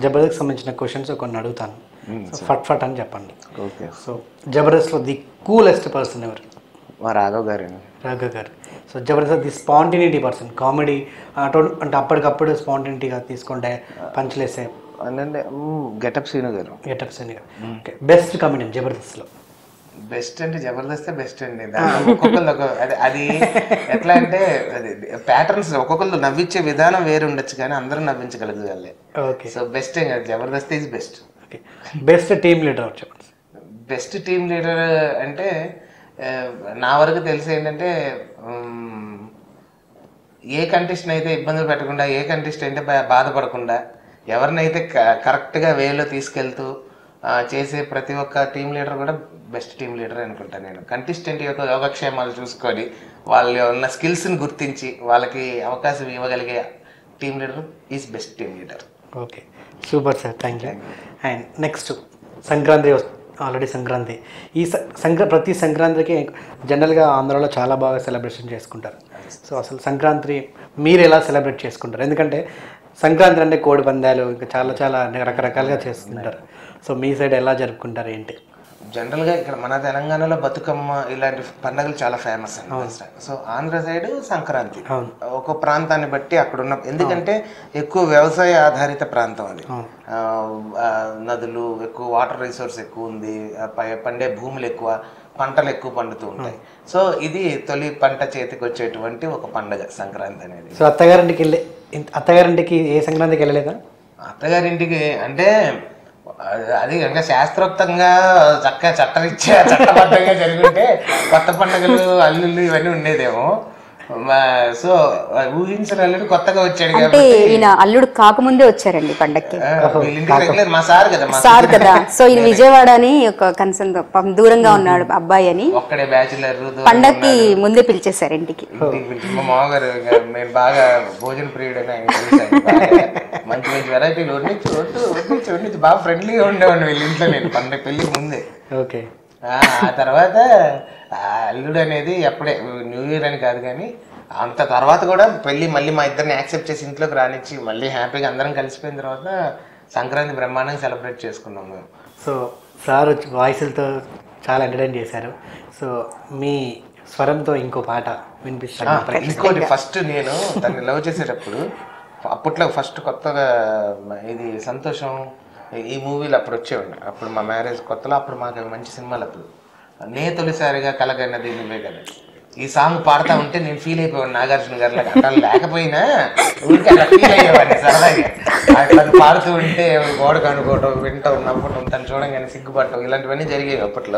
జబర్దస్త్ సంబంధించిన క్వశ్చన్స్ కొన్ని అడుగుతాను సో ఫట్ ఫట్ అని చెప్పండి ఓకే సో జబర్దస్త్లో ది కూలెస్ట్ పర్సన్ ఎవరు మా రాఘవ్ గారండి రాఘవ్ గారు so Jabardasth the spontaneity person comedy అటు అంటే అప్పటికప్పుడు స్పాంటినిటీగా తీసుకుంటే పంచలేసే అంటే గెటప్ సీను గారు గెటప్స్ అని ఓకే బెస్ట్ కమెడియన్ జబర్దస్త్లో బెస్ట్ అంటే జబర్దస్తే బెస్ట్ అండి దాంట్లో ఒక్కొక్కళ్ళు ఒక అది అది ఎట్లా అంటే అది ప్యాటర్న్స్ ఒక్కొక్కళ్ళు నవ్వించే విధానం వేరు ఉండొచ్చు కానీ అందరూ నవ్వించగలగాలి ఓకే సో బెస్ట్ ఏం కాదు Jabardasth is best okay best team leader చెప్పండి బెస్ట్ టీమ్ లీడర్ అంటే ఆ, నా వరకు తెలిసి ఏంటంటే ఉమ్, ఏ కంటెస్ట్ని అయితే ఇబ్బందులు పెట్టకుండా ఏ కంటెస్ట్ అయితే బా- బాధపడకుండా ఎవరినైతే క- కరెక్ట్గా వేలో తీసుకెళ్తూ ఆ, చేసే ప్రతి ఒక్క టీం లీడర్ కూడా బెస్ట్ టీం లీడర్ అనుకుంటాను నేను కంటెస్టెంట్ యొక్క యోగక్షేమాలు చూసుకొని వాళ్ళ ఉన్న స్కిల్స్ని గుర్తించి వాళ్ళకి అవకాశం ఇవ్వగలిగే team leader is best team leader okay super sir thank you and next Sankranti already Sankranti ఈ స- సంక్ర ప్రతి సంక్రాంతికి జనరల్గా ఆంధ్రాలో చాలా బాగా సెలబ్రేషన్ చేసుకుంటారు సో అసలు సంక్రాంతి మీరు ఎలా సెలబ్రేట్ చేసుకుంటారు ఎందుకంటే సంక్రాంతి అంటే కోడి పందాలు ఇంకా చాలా చాలా రకరకాలుగా చేస్తుంటారు సో మీ సైడ్ ఎలా జరుపుకుంటారు ఏంటి జనరల్గా ఇక్కడ మన తెలంగాణలో బతుకమ్మ ఇలాంటి పండుగలు చాలా ఫేమస్ అండి సో ఆంధ్ర సైడ్ సంక్రాంతి అవును. ఒక ప్రాంతాన్ని బట్టి అక్కడ ఉన్న ఎందుకంటే ఎక్కువ వ్యవసాయ ఆధారిత ప్రాంతం అది ఆ, ఆ, నదులు ఎక్కువ వాటర్ రిసోర్స్ ఎక్కువ ఉంది ఆ, ప- పండే భూములు ఎక్కువ పంటలు ఎక్కువ పండుతూ ఉంటాయి సో ఇది తొలి పంట చేతికి వచ్చేటువంటి ఒక పండుగ సంక్రాంతి అనేది సో అత్తగారింటికి వెళ్ళి ఇంత- అత్తగారింటికి ఏ సంక్రాంతికి వెళ్ళలేదా అత్తగారింటికి అంటే అది ఇంకా శాస్త్రోక్తంగా చక్క చట్టరీత్యా చట్టబద్ధంగా జరుగుంటే కొత్త పండుగలు అల్లుళ్ళు ఇవన్నీ ఉండేదేమో మా- సో ఊహించిన అల్లుడు కొత్తగా వచ్చాడు అంటే కాబట్టి ఈయన అల్లుడు కాకముందే వచ్చారండి పండక్కి ఆ, వీళ్ళ ఇంటికి రెగ్యులర్ మా సార్ కదా మా సార్ కదా సో ఈయన విజయవాడ అని ఒక కన్సర్న్ పాపం దూరంగా ఉన్నాడు అబ్బాయి అని ఒక్కడే బ్యాచులర్ పండక్కి ముందే పిలిచేశారు ఇంటికి ఇంటికి పిలిచి మా మామగారు ఇంకా నేను బాగా భోజన ప్రియుడు అని ఆయన తెలుసు ఆయనకి బాగా. మంచి మంచి వెరైటీలు వండించి వండు వండించి వండించి బాగా ఫ్రెండ్లీగా ఉండేవాడిని వీళ్ళ ఇంట్లో నేను పండగ పెళ్ళికి ముందే ఓకే ఆ ఆ తర్వాత ఆ అల్లుడు అనేది అప్పుడే న్యూ ఇయర్ అని కాదు కానీ అంత తర్వాత కూడా పెళ్ళి మళ్ళీ మా ఇద్దరిని యాక్సెప్ట్ చేసి ఇంట్లోకి రానిచ్చి మళ్ళీ హ్యాపీగా అందరం కలిసిపోయిన తర్వాత సంక్రాంతి బ్రహ్మాండంగా సెలబ్రేట్ చేసుకున్నాం మేము సో సార్ వచ్చి వాయిస్లతో చాలా ఎంటర్టైన్ చేశారు సో మీ స్వరంతో ఇంకో పాట వినిపిస్తాను ఇంకోటి ఫస్ట్ నేను తనని లవ్ చేసేటప్పుడు అప్పట్లో ఫస్ట్ కొత్తగా ఇది సంతోషం ఈ మూవీలు అప్పుడు వచ్చేవాడి అప్పుడు మా మ్యారేజ్ కొత్తలో అప్పుడు మాకు అవి మంచి సినిమాలు అప్పుడు నే తొలిసారిగా కలగన్నది నువ్వే కదా ఈ సాంగ్ పాడుతా ఉంటే నేను ఫీల్ అయిపోయాను నాగార్జున గారు లాగా అట్లా లేకపోయినా ఊరికి అట్లా ఫీల్ అయ్యేవాడిని సరదాగా అట్లా పాడుతూ ఉంటే గోడకు అనుకోవటం వింటాం నవ్వటం తను చూడంగానే సిగ్గుపడటం ఇలాంటివన్నీ జరిగేవి అప్పట్లో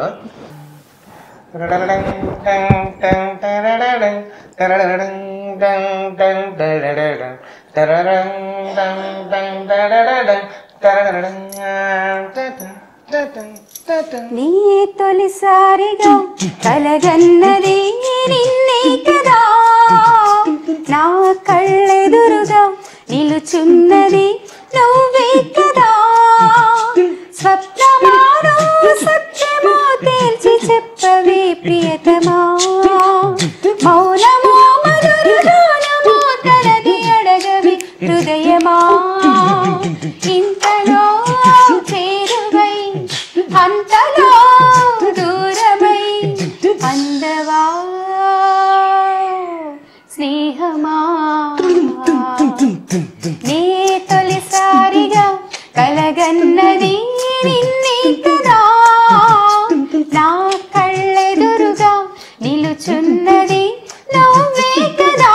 నీ తొలిసారిగా కలగన్నది నిన్నే కదా నా కళ్ళెదురుగా నిలుచున్నది నువ్వే కదా స్వప్నమానో సత్యమో తేల్చి చెప్పవే ప్రియతమా మౌనమో మధురగానమో తనది అడగవి హృదయమా ఇంతలో చేరువై అంతలో దూరమై అందవా స్నేహమా నీ తొలిసారిగా కలగన్నది నిన్నే కదా నా కళ్ళెదురుగా నిలుచున్నది నువ్వే కదా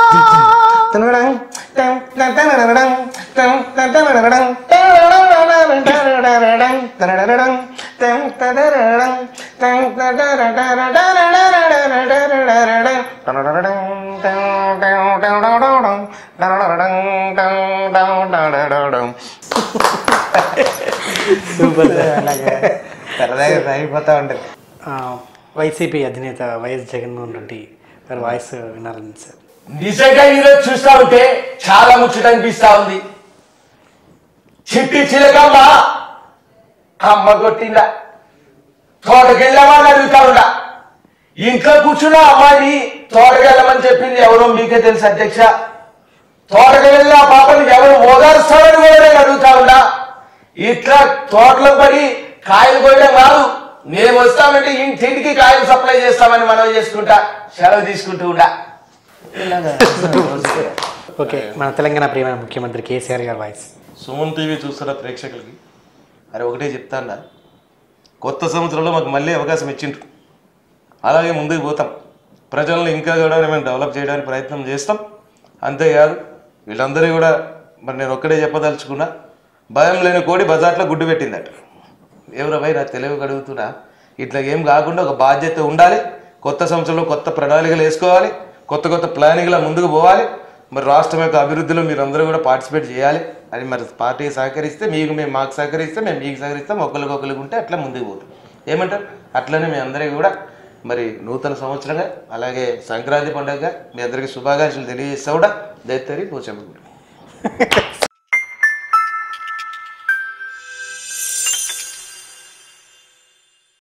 సూపర్ సరదాగా సాగిపోతా ఉంటుంది వైసీపీ అధినేత వైఎస్ జగన్మోహన్ రెడ్డి గారి వాయిస్ వినాలని సార్ నిజంగా ఈరోజు చూస్తా ఉంటే చాలా ముచ్చట అనిపిస్తా ఉంది చిట్టి చిలకమ్మ అమ్మ కొట్టిందా తోటకెళ్ళామా అని అడుగుతా ఉండా ఇంట్లో కూర్చున్న అమ్మాయిని తోటకెళ్ళమని చెప్పింది ఎవరో మీకే తెలుసు అధ్యక్ష తోటకెళ్ళిన ఆ పాపని ఎవరు ఓదారుస్తాడని కూడా నేను అడుగుతా ఉండా ఇట్లా తోటలో పడి కాయలు కోయడం కాదు మేము వస్తామంటే ఇంటింటికి కాయలు సప్లై చేస్తామని మనం చేసుకుంటా సెలవు తీసుకుంటూ ఉండా ఇలాగా ఓకే మన తెలంగాణ ప్రియమైన ముఖ్యమంత్రి కేసీఆర్ గారి వాయిస్ సుమన్ టీవీ చూస్తున్న ప్రేక్షకులకి అరే ఒకటే చెప్తాండా కొత్త సంవత్సరంలో మాకు మళ్ళీ అవకాశం ఇచ్చిండ్రు అలాగే ముందుకు పోతాం ప్రజలను ఇంకా కూడా మేము డెవలప్ చేయడానికి ప్రయత్నం చేస్తాం అంతేకాదు వీళ్ళందరూ కూడా మరి నేను ఒక్కడే చెప్పదలుచుకున్నా భయం లేని కోడి బజార్లో గుడ్డు పెట్టిందట ఎవరో పోయి నాకు తెలివి అడుగుతున్నా ఇట్లా ఏం కాకుండా ఒక బాధ్యత ఉండాలి కొత్త సంవత్సరంలో కొత్త ప్రణాళికలు వేసుకోవాలి కొత్త కొత్త ప్లానింగ్ల ముందుకు పోవాలి మరి రాష్ట్రం యొక్క అభివృద్ధిలో మీరందరూ కూడా పార్టిసిపేట్ చేయాలి అని మరి పార్టీ సహకరిస్తే మీకు మేము మాకు సహకరిస్తే మేము మీకు సహకరిస్తాం ఒకరికొకరికి ఉంటే అట్లా ముందుకు పోతాం ఏమంటారు అట్లనే మీ అందరికీ కూడా మరి నూతన సంవత్సరంగా అలాగే సంక్రాంతి పండుగగా మీ అందరికీ శుభాకాంక్షలు తెలియజేస్తా కూడా దయతరి పోచమ్మ